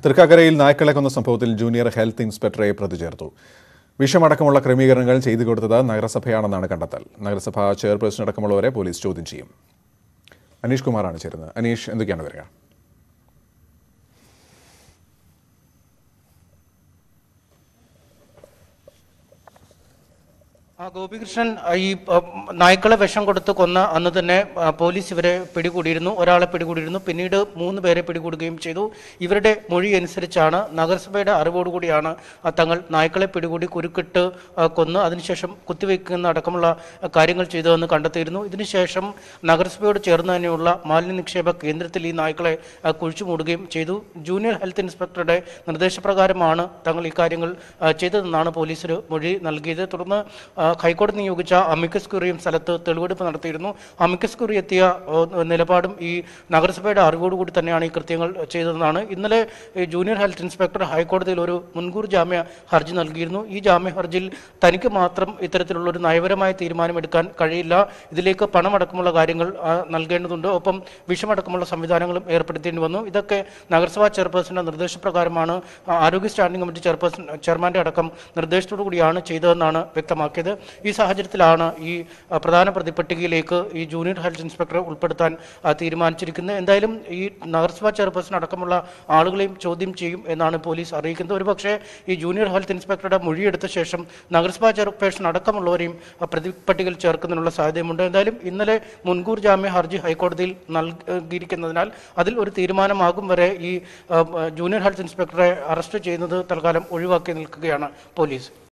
തൃക്കാക്കരയിൽ നായ്ക്കളെ കൊന്ന സംഭവത്തിൽ ജൂനിയർ ഹെൽത്ത് ഇൻസ്പെക്ടറെ പ്രതി ചേർത്തു വിഷമടക്കമുള്ള ക്രമീകരണങ്ങൾ ചെയ്തു കൊടുത്തത് നഗരസഭയാണെന്നാണ് കണ്ടെത്തൽ നഗരസഭ ചെയർപേഴ്സൺ അടക്കമുള്ളവരെ പോലീസ് ചോദ്യം ചെയ്യും അനീഷ് കുമാറാണ് ചേരുന്നത് അനീഷ് എന്തൊക്കെയാണ് വരിക ആ ഗോപികൃഷ്ണൻ ആ, ഈ ആ, നായ്ക്കളെ വിഷം കൊടുത്ത് കൊന്ന അന്ന് തന്നെ ആ, പോലീസ് ഇവരെ പിടികൂടിയിരുന്നു ഒരാളെ പിടികൂടിയിരുന്നു പിന്നീട് മൂന്ന് പേരെ പിടികൂടുകയും ചെയ്തു ഇവരുടെ മൊഴി അനുസരിച്ചാണ് നഗരസഭയുടെ അറിവോടുകൂടിയാണ് ആ, തങ്ങൾ നായ്ക്കളെ പിടികൂടി കുരുക്കിട്ട് ആ, കൊന്ന് അതിനുശേഷം കുത്തിവെക്കുന്ന അടക്കമുള്ള ആ, കാര്യങ്ങൾ ചെയ്തതെന്ന് കണ്ടെത്തിയിരുന്നു ഇതിനുശേഷം നഗരസഭയോട് ചേർന്ന് തന്നെയുള്ള മാലിന്യ നിക്ഷേപ കേന്ദ്രത്തിൽ ഈ നായ്ക്കളെ ആ, കുഴിച്ചു മൂടുകയും ചെയ്തു ജൂനിയർ ഹെൽത്ത് ഇൻസ്പെക്ടറുടെ നിർദ്ദേശപ്രകാരമാണ് തങ്ങൾ ഈ കാര്യങ്ങൾ ആ, ചെയ്തതെന്നാണ് പോലീസിന് മൊഴി നൽകിയത് തുടർന്ന് ആ, ഹൈക്കോടതി നിയോഗിച്ച അമിക്കസ് ക്യൂറിയും സ്ഥലത്ത് തെളിവെടുപ്പ് നടത്തിയിരുന്നു അമിക്കസ് ക്യൂറി എത്തിയ ആ, നിലപാടും ഈ നഗരസഭയുടെ അറിവോടുകൂടി തന്നെയാണ് ഈ കൃത്യങ്ങൾ ചെയ്തതെന്നാണ് ഇന്നലെ ഈ ജൂനിയർ ഹെൽത്ത് ഇൻസ്പെക്ടർ ഹൈക്കോടതിയിൽ ഒരു മുൻകൂർ ജാമ്യ ഹർജി നൽകിയിരുന്നു ഈ ജാമ്യ ഹർജിയിൽ തനിക്ക് മാത്രം ഇത്തരത്തിലുള്ള ഒരു നയപരമായ തീരുമാനമെടുക്കാൻ കഴിയില്ല ഇതിലേക്ക് പണമടക്കമുള്ള കാര്യങ്ങൾ ആ, നൽകേണ്ടതുണ്ട് ഒപ്പം വിഷമടക്കമുള്ള സംവിധാനങ്ങളും ഏർപ്പെടുത്തേണ്ടി വന്നു ഇതൊക്കെ നഗരസഭാ ചെയർപേഴ്സന്റെ നിർദ്ദേശപ്രകാരമാണ് ആ, ആരോഗ്യ സ്റ്റാൻഡിംഗ് കമ്മിറ്റി ചെയർപേഴ്സൺ ചെയർമാന്റെ അടക്കം നിർദ്ദേശത്തോടു കൂടിയാണ് ചെയ്തതെന്നാണ് വ്യക്തമാക്കിയത് ഈ സാഹചര്യത്തിലാണ് ഈ ആ, പ്രധാന പ്രതിപട്ടികയിലേക്ക് ഈ ജൂനിയർ ഹെൽത്ത് ഇൻസ്പെക്ടറെ ഉൾപ്പെടുത്താൻ ആ, തീരുമാനിച്ചിരിക്കുന്നത് എന്തായാലും ഈ നഗരസഭാ ചെയർപേഴ്സൺ അടക്കമുള്ള ആളുകളെയും ചോദ്യം ചെയ്യും എന്നാണ് പോലീസ് അറിയിക്കുന്നത് ഒരുപക്ഷെ ഈ ജൂനിയർ ഹെൽത്ത് ഇൻസ്പെക്ടറുടെ മൊഴിയെടുത്ത ശേഷം നഗരസഭാ ചെയർപേഴ്സൺ അടക്കമുള്ളവരെയും ആ, പ്രതിപട്ടികയിൽ ചേർക്കുന്നതിനുള്ള സാധ്യതയുണ്ട് എന്തായാലും ഇന്നലെ മുൻകൂർ ജാമ്യ ഹർജി ഹൈക്കോടതിയിൽ നൽകിയിരിക്കുന്നതിനാൽ അതിൽ ഒരു തീരുമാനമാകും വരെ ഈ ആ, ജൂനിയർ ഹെൽത്ത് ഇൻസ്പെക്ടറെ അറസ്റ്റ് ചെയ്യുന്നത് തൽക്കാലം ഒഴിവാക്കി നിൽക്കുകയാണ് പോലീസ്